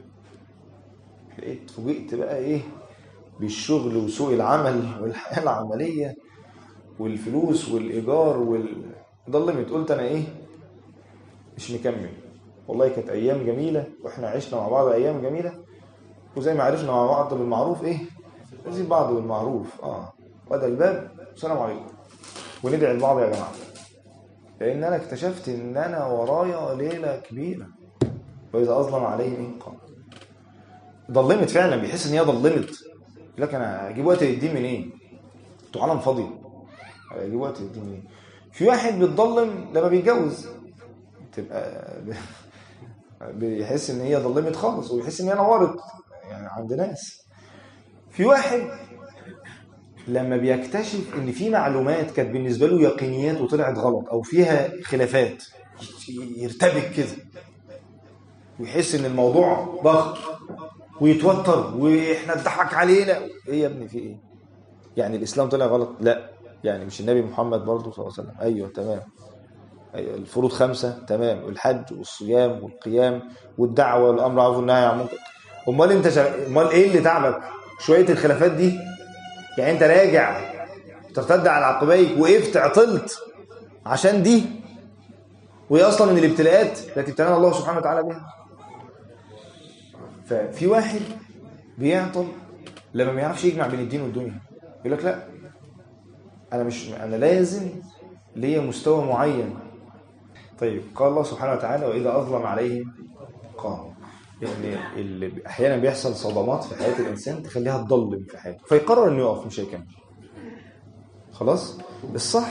لقيت فوجئت بقى ايه بالشغل وسوق العمل والحياه العمليه والفلوس والايجار وال ضلمت قلت انا ايه مش مكمل والله كانت ايام جميله واحنا عشنا مع بعض ايام جميله وزي ما عرفنا مع بعض بالمعروف ايه نزيد بعض بالمعروف اه وده الباب السلام عليكم وندعي لبعض يا جماعه لان انا اكتشفت ان انا ورايا ليله كبيره واذا اظلم عليهم قام ضلمت فعلا بيحس ان هي ضلمت لكن انا اجيب وقت الدين منين إيه؟ انتوا عالم فاضي اجيب وقت الدين منين إيه؟ في واحد بيتضلم لما بيتجوز تبقى بيحس ان هي ضلمت خالص ويحس ان هي نورت يعني عند ناس في واحد لما بيكتشف ان في معلومات كانت بالنسبه له يقينيات وطلعت غلط او فيها خلافات يرتبك كده ويحس ان الموضوع ضغط ويتوتر واحنا اتضحك علينا ايه يا ابني في ايه يعني الاسلام طلع غلط لا يعني مش النبي محمد برضه صلى الله عليه وسلم ايوه تمام أيوة الفروض خمسه تمام الحج والصيام والقيام والدعوه والامر معروف والنهي عن المنكر امال انت شا... امال ايه اللي تعبك شويه الخلافات دي يعني انت راجع ترتد على عقبيك وقفت عطلت عشان دي وهي اصلا من الابتلاءات التي ابتلانا الله سبحانه وتعالى بها ففي واحد بيعطل لما ما يعرفش يجمع بين الدين والدنيا يقول لك لا انا مش انا لازم ليا مستوى معين طيب قال الله سبحانه وتعالى واذا اظلم عليهم قاموا يعني اللي احيانا بيحصل صدمات في حياه الانسان تخليها تضلم في حياته فيقرر انه يقف مش هيكمل خلاص الصح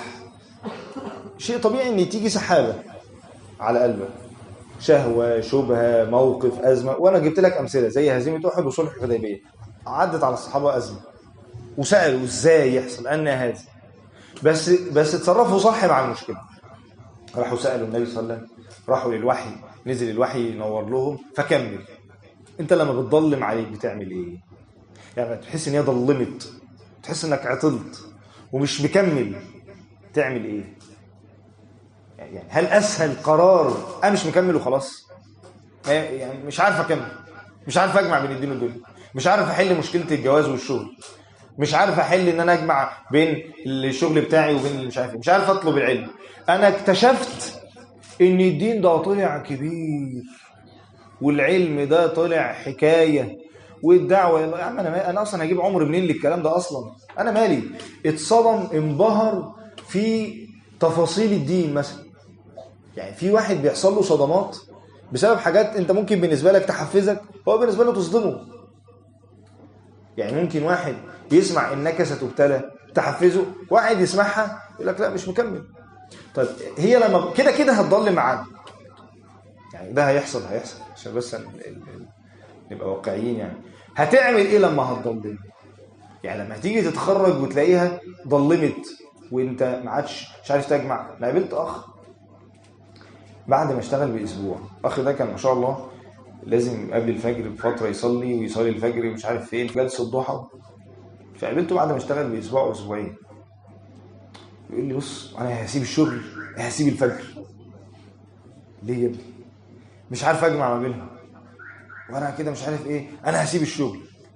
شيء طبيعي ان تيجي سحابه على قلبك شهوه شبهه موقف ازمه وانا جبت لك امثله زي هزيمه احد وصلح الحديبيه عدت على الصحابه ازمه وسالوا ازاي يحصل ان هذا بس بس اتصرفوا صح مع المشكله راحوا سالوا النبي صلى الله عليه وسلم راحوا للوحي نزل الوحي ينور لهم فكمل انت لما بتضلم عليك بتعمل ايه يعني تحس ان هي ضلمت تحس انك عطلت ومش مكمل تعمل ايه يعني هل اسهل قرار انا مش مكمل وخلاص يعني مش عارف اكمل مش عارف اجمع بين الدين والدنيا مش عارف احل مشكله الجواز والشغل مش عارف احل ان انا اجمع بين الشغل بتاعي وبين اللي مش عارف إيه. مش عارف اطلب العلم انا اكتشفت ان الدين ده طلع كبير والعلم ده طلع حكايه والدعوه يا عم انا ما- انا اصلا هجيب عمر منين للكلام ده اصلا انا مالي اتصدم انبهر في تفاصيل الدين مثلا يعني في واحد بيحصل له صدمات بسبب حاجات انت ممكن بالنسبه لك تحفزك هو بالنسبه له تصدمه يعني ممكن واحد يسمع انك ستبتلى تحفزه واحد يسمعها يقول لك لا مش مكمل طيب هي لما كده كده هتضل معانا يعني ده هيحصل هيحصل عشان بس ال- ال- ال- نبقى واقعيين يعني هتعمل ايه لما هتضلم يعني لما هتيجي تتخرج وتلاقيها ضلمت وانت ما عادش مش عارف تجمع انا قابلت اخ بعد ما اشتغل باسبوع الاخ ده كان ما شاء الله لازم قبل الفجر بفتره يصلي ويصلي الفجر مش عارف فين في جلسه الضحى فقابلته بعد ما اشتغل باسبوع او اسبوعين يقول لي بص انا هسيب الشغل هسيب الفجر ليه يا ابني مش عارف اجمع ما بينهم وانا كده مش عارف ايه انا هسيب الشغل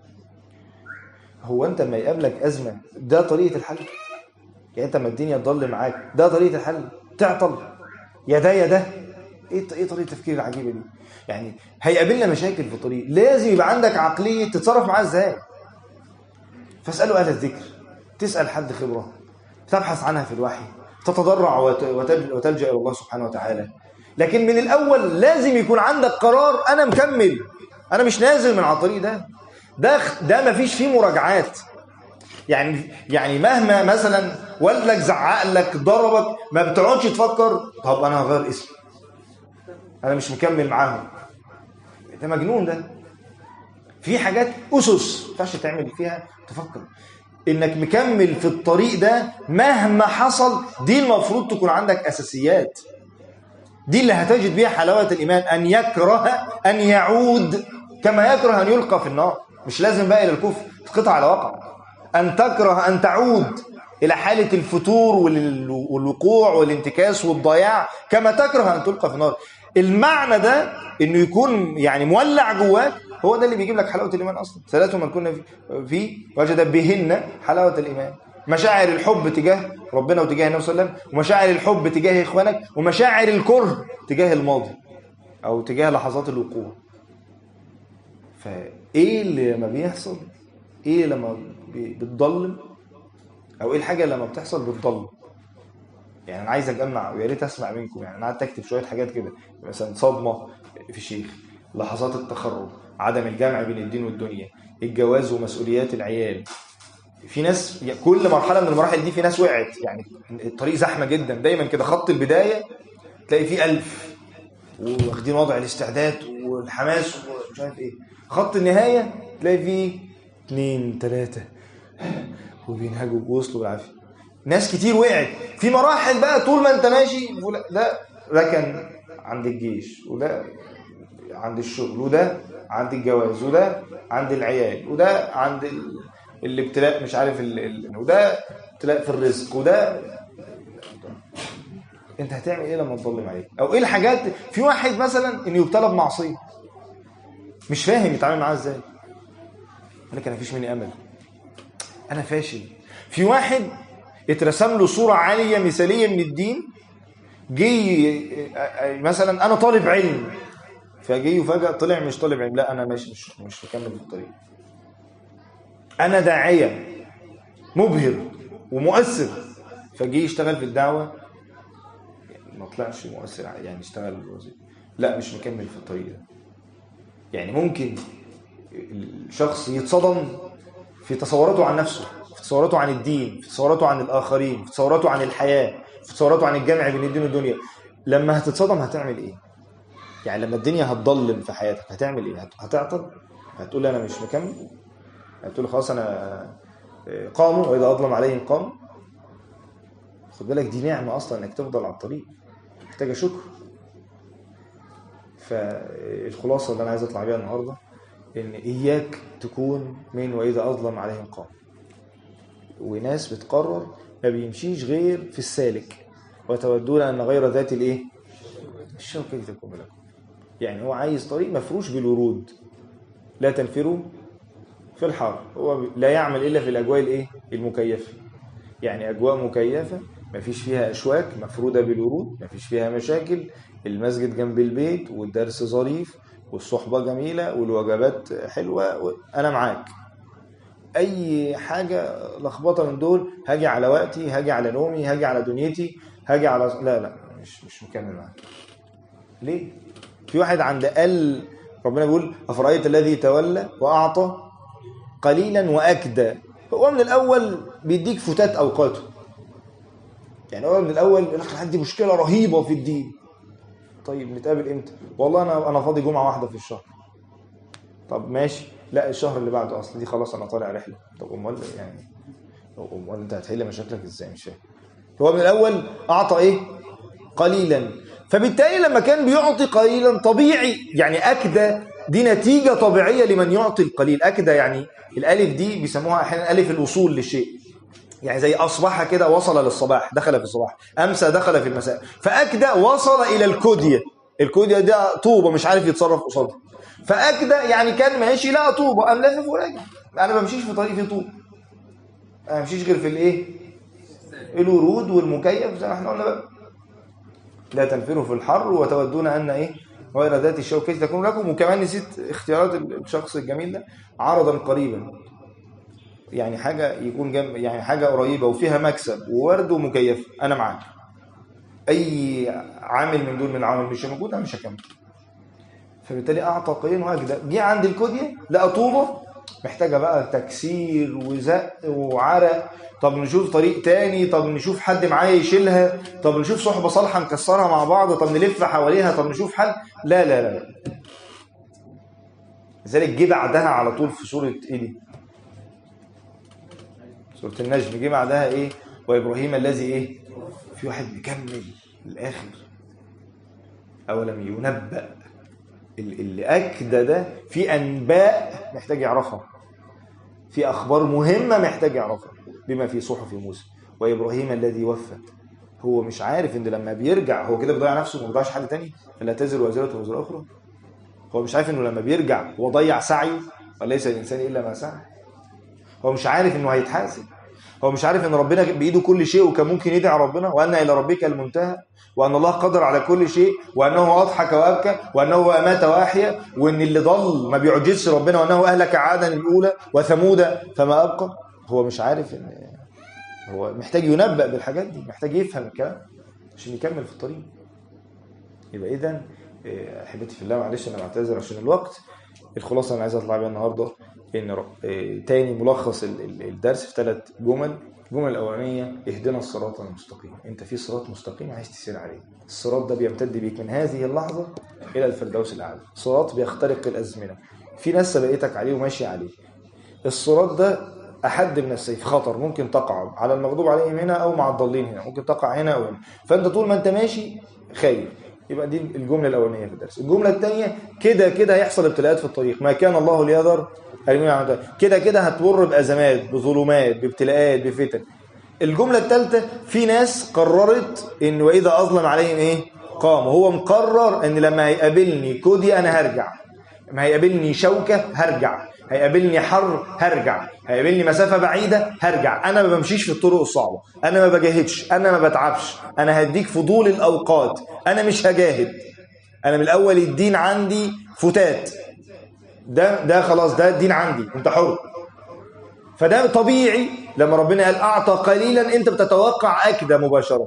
هو انت لما يقابلك ازمه ده طريقه الحل يعني انت لما الدنيا تضل معاك ده طريقه الحل تعطل يا ده يا ده ايه ايه طريقه التفكير العجيبه دي يعني هيقابلنا مشاكل في الطريق لازم يبقى عندك عقليه تتصرف معاها ازاي فاسالوا اهل الذكر تسال حد خبره تبحث عنها في الوحي تتضرع وت- وتل- وتلجا الى الله سبحانه وتعالى لكن من الاول لازم يكون عندك قرار انا مكمل انا مش نازل من على الطريق ده ده ده مفيش فيه مراجعات يعني يعني مهما مثلا والدك زعق لك ضربك ما بتقعدش تفكر طب انا هغير اسمي انا مش مكمل معاهم ده مجنون ده في حاجات اسس ما ينفعش تعمل فيها تفكر انك مكمل في الطريق ده مهما حصل دي المفروض تكون عندك اساسيات دي اللي هتجد بيها حلاوه الايمان ان يكره ان يعود كما يكره ان يلقى في النار مش لازم بقى الى الكفر تقطع على وقع ان تكره ان تعود الى حاله الفتور وال- والوقوع والانتكاس والضياع كما تكره ان تلقى في النار المعنى ده انه يكون يعني مولع جواك هو ده اللي بيجيب لك حلاوه الايمان اصلا ثلاثه من كنا فيه وجد بهن حلاوه الايمان مشاعر الحب تجاه ربنا وتجاه النبي صلى الله عليه وسلم ومشاعر الحب تجاه اخوانك ومشاعر الكره تجاه الماضي او تجاه لحظات الوقوع فايه اللي لما بيحصل ايه لما بي- بتضلم او ايه الحاجه لما بتحصل بتضلم يعني انا عايز اجمع ويا ريت اسمع منكم يعني انا قعدت اكتب شويه حاجات كده مثلا صدمه في شيخ لحظات التخرج عدم الجمع بين الدين والدنيا الجواز ومسؤوليات العيال في ناس كل مرحله من المراحل دي في ناس وقعت يعني الطريق زحمه جدا دايما كده خط البدايه تلاقي فيه ألف واخدين وضع الاستعداد والحماس ومش عارف ايه خط النهايه تلاقي فيه اتنين تلاته وبينهجوا ووصلوا بالعافيه ناس كتير وقعت في مراحل بقى طول ما انت ماشي فلا- ده ركن عند الجيش وده عند الشغل وده عند الجواز وده عند العيال وده عند ال... الابتلاء مش عارف ال... ال... وده ابتلاء في الرزق وده انت هتعمل ايه لما تضلم عليك او ايه الحاجات في واحد مثلا انه يبتلى بمعصيه مش فاهم يتعامل معاها ازاي انا كان مفيش مني امل انا فاشل في واحد اترسم له صوره عاليه مثاليه من الدين جه مثلا انا طالب علم فجي وفجأة طلع مش طالب علم لا انا ماشي مش مش مكمل في الطريق انا داعية مبهر ومؤثر فجي يشتغل في الدعوة ما طلعش مؤثر يعني اشتغل بالوظيفة لا مش مكمل في الطريق ده يعني ممكن الشخص يتصدم في تصوراته عن نفسه في تصوراته عن الدين في تصوراته عن الآخرين في تصوراته عن الحياة في تصوراته عن الجمع بين الدين والدنيا لما هتتصدم هتعمل ايه يعني لما الدنيا هتضلم في حياتك هتعمل ايه هت- هتعطل هتقول انا مش مكمل هتقول خلاص انا قاموا واذا اظلم عليهم قام خد بالك دي نعمه اصلا انك تفضل على الطريق محتاجه شكر فالخلاصه اللي انا عايز اطلع بيها النهارده ان اياك تكون من واذا اظلم عليهم قام وناس بتقرر ما بيمشيش غير في السالك وتودون ان غير ذات الايه الشوكه تكون لكم يعني هو عايز طريق مفروش بالورود لا تنفروا في الحر هو لا يعمل الا في الاجواء الايه المكيفه يعني اجواء مكيفه مفيش فيها اشواك مفروده بالورود مفيش فيها مشاكل المسجد جنب البيت والدرس ظريف والصحبه جميله والوجبات حلوه انا معاك اي حاجه لخبطه من دول هاجي على وقتي هاجي على نومي هاجي على دنيتي هاجي على لا لا مش مش مكمل معاك ليه في واحد عند قل ربنا بيقول افرايت الذي تولى واعطى قليلا واكدى هو من الاول بيديك فتات اوقاته يعني هو من الاول يقول لك عندي مشكله رهيبه في الدين طيب نتقابل امتى والله انا انا فاضي جمعه واحده في الشهر طب ماشي لا الشهر اللي بعده اصل دي خلاص انا طالع رحله طب امال يعني امال انت هتحل مشاكلك ازاي مش فاهم هو من الاول اعطى ايه قليلا فبالتالي لما كان بيعطي قليلا طبيعي يعني اكدى دي نتيجه طبيعيه لمن يعطي القليل اكدى يعني الالف دي بيسموها احيانا الف الوصول للشيء يعني زي اصبح كده وصل للصباح دخل في الصباح امسى دخل في المساء فاكدى وصل الى الكوديه الكوديه ده طوبه مش عارف يتصرف قصادها فاكدى يعني كان ماشي لقى طوبه قام لافف وراجع انا ما بمشيش في طريق فيه طوب انا ما بمشيش غير في الايه الورود والمكيف زي ما احنا قلنا بقى لا تنفروا في الحر وتودون ان ايه غير ذات الشوكة تكون لكم وكمان نسيت اختيارات الشخص الجميل ده عرضا قريبا يعني حاجة يكون جنب يعني حاجة قريبة وفيها مكسب وورد ومكيف أنا معاك أي عامل من دول من العوامل مش موجود أنا مش هكمل فبالتالي أعطى قليلا وأجدى جه عند الكودية لقى طوبة محتاجة بقى تكسير وزق وعرق طب نشوف طريق تاني طب نشوف حد معايا يشيلها طب نشوف صحبة صالحة نكسرها مع بعض طب نلف حواليها طب نشوف حل لا لا لا لذلك جه بعدها على طول في سورة ايه دي؟ سورة النجم جه بعدها ايه؟ وابراهيم الذي ايه؟ في واحد مكمل للاخر اولم ينبأ اللي اكدى ده في انباء محتاج يعرفها في اخبار مهمه محتاج يعرفها بما في صحف موسى وابراهيم الذي وفى هو مش عارف ان لما بيرجع هو كده بيضيع نفسه وما بيضيعش حد تاني فلا تزر وازره وزر اخرى هو مش عارف انه لما بيرجع هو ضيع سعيه وليس الانسان الا ما سعى هو مش عارف انه هيتحاسب هو مش عارف ان ربنا بايده كل شيء وكان ممكن يدعي ربنا وان الى ربك المنتهى وان الله قدر على كل شيء وانه اضحك وابكى وانه امات واحيا وان اللي ضل ما بيعجزش ربنا وانه اهلك عادا الاولى وثمود فما ابقى هو مش عارف ان هو محتاج ينبأ بالحاجات دي محتاج يفهم الكلام عشان يكمل في الطريق يبقى اذا احبتي في الله معلش انا بعتذر عشان الوقت الخلاصه اللي انا عايز اطلع بيها النهارده ان تاني ملخص الدرس في ثلاث جمل الجمله الاولانيه اهدنا الصراط المستقيم انت في صراط مستقيم عايز تسير عليه الصراط ده بيمتد بيك من هذه اللحظه الى الفردوس الاعلى صراط بيخترق الازمنه في ناس سبقتك عليه وماشي عليه الصراط ده احد من السيف خطر ممكن تقع على المغضوب عليهم هنا او مع الضالين هنا ممكن تقع هنا او هنا فانت طول ما انت ماشي خايف يبقى دي الجمله الاولانيه في الدرس الجمله الثانيه كده كده هيحصل ابتلاءات في الطريق ما كان الله ليذر المؤمنين على كده كده هتمر بازمات بظلمات بابتلاءات بفتن الجمله الثالثه في ناس قررت ان واذا اظلم عليهم ايه قام هو مقرر ان لما هيقابلني كودي انا هرجع لما هيقابلني شوكه هرجع هيقابلني حر هرجع هيقابلني مسافة بعيدة هرجع أنا ما بمشيش في الطرق الصعبة أنا ما بجاهدش أنا ما بتعبش أنا هديك فضول الأوقات أنا مش هجاهد انا من الاول الدين عندي فتات ده ده خلاص ده الدين عندي انت حر فده طبيعي لما ربنا قال اعطى قليلا انت بتتوقع اكده مباشره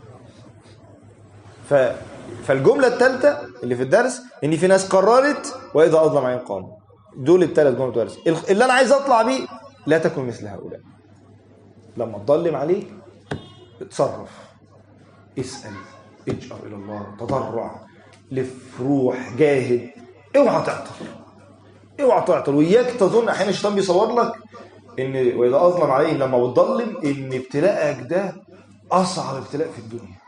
ف فالجمله الثالثه اللي في الدرس ان في ناس قررت واذا اظلم عليهم قاموا دول الثلاث جمل بتوع الدرس اللي انا عايز اطلع بيه لا تكن مثل هؤلاء لما تضلم عليك اتصرف اسال اجأر الى الله تضرع لف روح جاهد اوعى تعطل اوعى تعطل وياك تظن احيانا الشيطان بيصور لك ان واذا اظلم عليه لما بتضلم ان ابتلاءك ده اصعب ابتلاء في الدنيا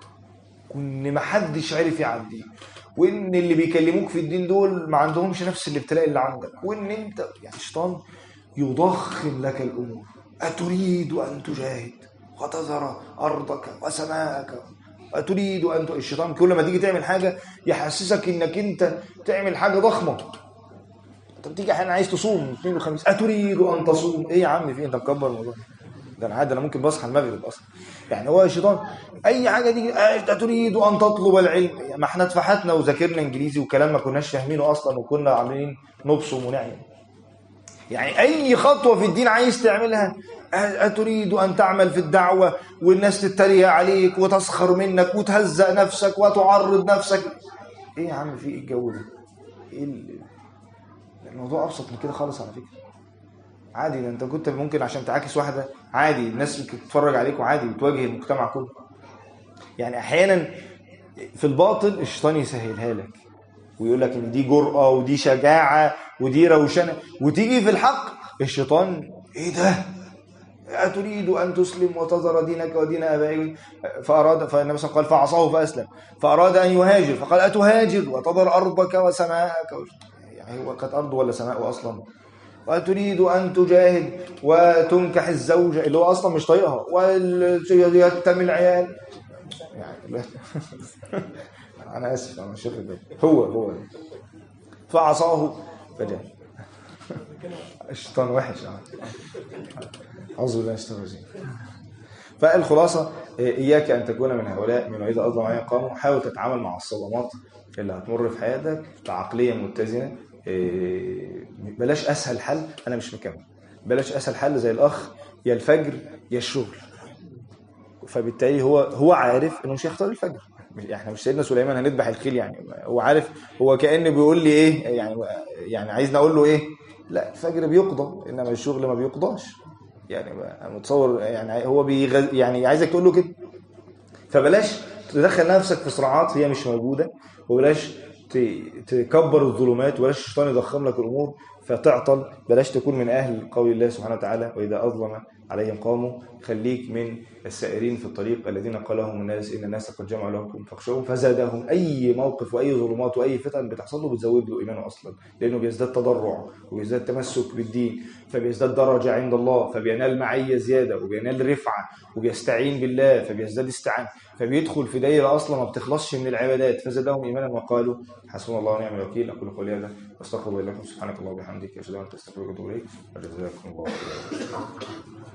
وان محدش عرف يعديه وان اللي بيكلموك في الدين دول ما عندهمش نفس الابتلاء اللي عندك وان انت يعني الشيطان يضخم لك الامور اتريد ان تجاهد وتذر ارضك وسماءك اتريد ان ت... الشيطان كل ما تيجي تعمل حاجه يحسسك انك انت تعمل حاجه ضخمه انت بتيجي احيانا عايز تصوم اثنين وخميس اتريد ان تصوم ايه يا عم في انت مكبر الموضوع ده انا عادي انا ممكن بصحى المغرب اصلا يعني هو الشيطان اي حاجه تيجي آه، تريد ان تطلب العلم ما احنا اتفحتنا وذاكرنا انجليزي وكلام ما كناش فاهمينه اصلا وكنا عاملين نبصم ونعمل يعني اي خطوه في الدين عايز تعملها آه، اتريد ان تعمل في الدعوه والناس تتريق عليك وتسخر منك وتهزأ نفسك وتعرض نفسك ايه يا عم في ايه الجو ده ايه ال- الموضوع ابسط من كده خالص على فكره عادي ده انت كنت ممكن عشان تعاكس واحده عادي الناس بتتفرج عليك وعادي بتواجه المجتمع كله يعني احيانا في الباطل الشيطان يسهلها لك ويقول لك ان دي جرأة ودي شجاعة ودي روشنة وتيجي في الحق الشيطان ايه ده أتريد أن تسلم وتذر دينك ودين آبائك فأراد فالنبي صلى الله عليه وسلم قال فعصاه فأسلم فأراد أن يهاجر فقال أتهاجر وتذر أرضك وسماءك يعني هو كانت أرض ولا سماء أصلا وتريد أن تجاهد وتنكح الزوجة اللي هو أصلا مش طايقها ويتم العيال يعني أنا آسف أنا مش واخد بالي هو هو فعصاه فجاء الشيطان وحش آه. أعوذ بالله من الشيطان الرجيم فالخلاصة إياك أن تكون من هؤلاء من وإذا أظلم عليهم قاموا حاول تتعامل مع الصدمات اللي هتمر في حياتك بعقلية متزنة إيه، بلاش أسهل حل أنا مش مكمل بلاش أسهل حل زي الأخ يا الفجر يا الشغل فبالتالي هو هو عارف انه مش هيختار الفجر مش- احنا مش سيدنا سليمان هنذبح الخيل يعني هو عارف هو كأنه بيقول لي ايه يعني يعني عايزني اقول له ايه لا الفجر بيقضى انما الشغل ما بيقضاش يعني أنا متصور يعني هو بيغز يعني عايزك تقول له كده فبلاش تدخل نفسك في صراعات هي مش موجوده وبلاش ت- تكبر الظلمات وبلاش الشيطان يضخم لك الامور فتعطل بلاش تكون من اهل قول الله سبحانه وتعالى واذا اظلم عليهم قاموا خليك من السائرين في الطريق الذين قال لهم الناس ان الناس قد جمعوا لكم فاخشوهم فزادهم اي موقف واي ظلمات واي فتن بتحصل له بتزود له ايمانه اصلا لانه بيزداد تضرع وبيزداد تمسك بالدين فبيزداد درجه عند الله فبينال معيه زياده وبينال رفعه وبيستعين بالله فبيزداد استعانه فبيدخل في دايره اصلا ما بتخلصش من العبادات فزادهم ايمانا وقالوا حسبنا الله ونعم الوكيل اقول قولي هذا واستغفر الله لكم سبحانك اللهم وبحمدك اشهد ان لا اله الا انت استغفرك واتوب اليك وجزاكم الله خيرا